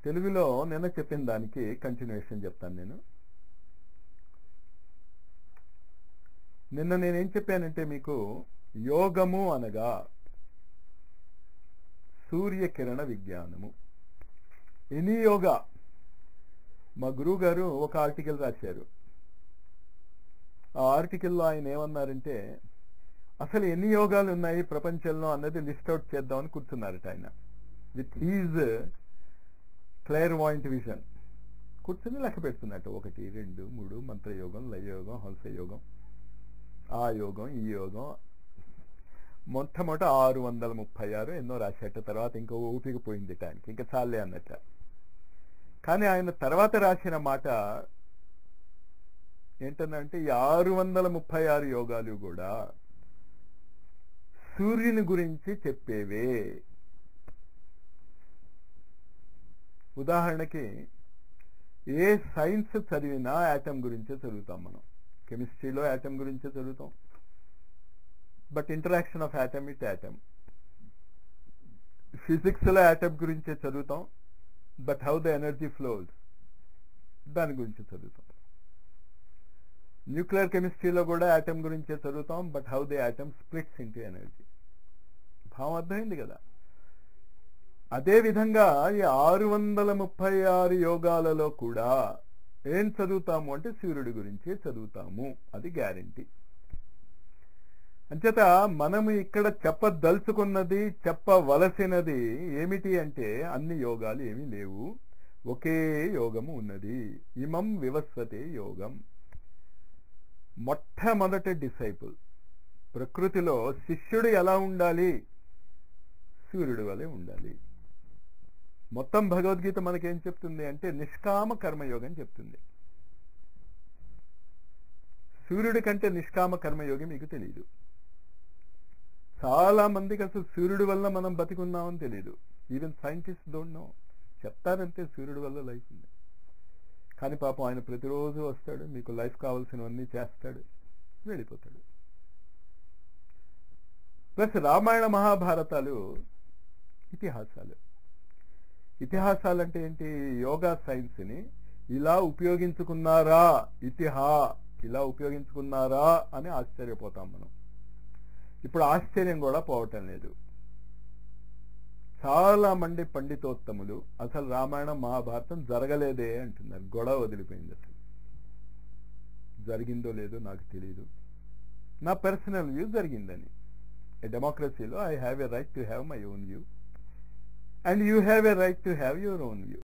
తెలుగులో నిన్న చెప్పిన దానికి కంటిన్యూషన్ చెప్తాను నేను నిన్న నేనేం చెప్పానంటే మీకు యోగము అనగా సూర్యకిరణ విజ్ఞానము ఎనీ యోగా మా గురువు గారు ఒక ఆర్టికల్ రాశారు ఆ ఆర్టికల్లో ఆయన ఏమన్నారంటే అసలు ఎన్ని యోగాలు ఉన్నాయి ప్రపంచంలో అన్నది లిస్ట్ అవుట్ చేద్దామని కూర్చున్నారట ఆయన with his clear point vision కూర్చుని లెక్క పెడుతున్నట్టు ఒకటి రెండు మూడు మంత్రయోగం లయయోగం హంసయోగం ఆ యోగం ఈ యోగం మొట్టమొదట ఆరు వందల ముప్పై ఆరు ఎన్నో రాసేట తర్వాత ఇంకో ఊపికి పోయింది టైంకి ఇంకా చాలే అన్నట్ట కానీ ఆయన తర్వాత రాసిన మాట ఏంటంటే ఈ ఆరు వందల ముప్పై ఆరు యోగాలు కూడా సూర్యుని గురించి చెప్పేవే ఉదాహరణకి ఏ సైన్స్ చదివినా యాటమ్ గురించే చదువుతాం మనం కెమిస్ట్రీలో యాటమ్ గురించే చదువుతాం but interaction of atom it atom ఫిజిక్స్లో యాటమ్ గురించే చదువుతాం but how the energy flows దాని గురించి చదువుతాం న్యూక్లియర్ కెమిస్ట్రీలో కూడా యాటమ్ గురించే చదువుతాం but how the atom splits into energy భావం అర్థమైంది కదా అదే విధంగా ఈ ఆరు వందల ముప్పై ఆరు యోగాలలో కూడా ఏం చదువుతాము అంటే సూర్యుడి గురించి చదువుతాము అది గ్యారంటీ అంచేత మనము ఇక్కడ చెప్పదలుచుకున్నది చెప్పవలసినది ఏమిటి అంటే అన్ని యోగాలు ఏమీ లేవు ఒకే యోగము ఉన్నది ఇమం వివస్వతే యోగం మొట్టమొదటి డిసైపుల్ ప్రకృతిలో శిష్యుడు ఎలా ఉండాలి సూర్యుడి వలె ఉండాలి మొత్తం భగవద్గీత మనకేం చెప్తుంది అంటే నిష్కామ కర్మయోగం చెప్తుంది సూర్యుడి కంటే నిష్కామ కర్మయోగి మీకు తెలియదు చాలా మందికి అసలు సూర్యుడి వల్ల మనం బతికున్నామని తెలియదు ఈవెన్ సైంటిస్ట్ డోంట్ నో చెప్తారంటే సూర్యుడి వల్ల లైఫ్ ఉంది కానీ పాపం ఆయన ప్రతిరోజు వస్తాడు మీకు లైఫ్ కావాల్సినవన్నీ చేస్తాడు వెళ్ళిపోతాడు ప్లస్ రామాయణ మహాభారతాలు ఇతిహాసాలు ఇతిహాసాలు అంటే ఏంటి యోగా సైన్స్ని ఇలా ఉపయోగించుకున్నారా ఇతిహా ఇలా ఉపయోగించుకున్నారా అని ఆశ్చర్యపోతాం మనం ఇప్పుడు ఆశ్చర్యం కూడా పోవటం లేదు చాలా మంది పండితోత్తములు అసలు రామాయణం మహాభారతం జరగలేదే అంటున్నారు గొడవ వదిలిపోయింది అసలు జరిగిందో లేదో నాకు తెలియదు నా పర్సనల్ వ్యూ జరిగిందని డెమోక్రసీలో I have a right to have my own view and you have a right to have your own view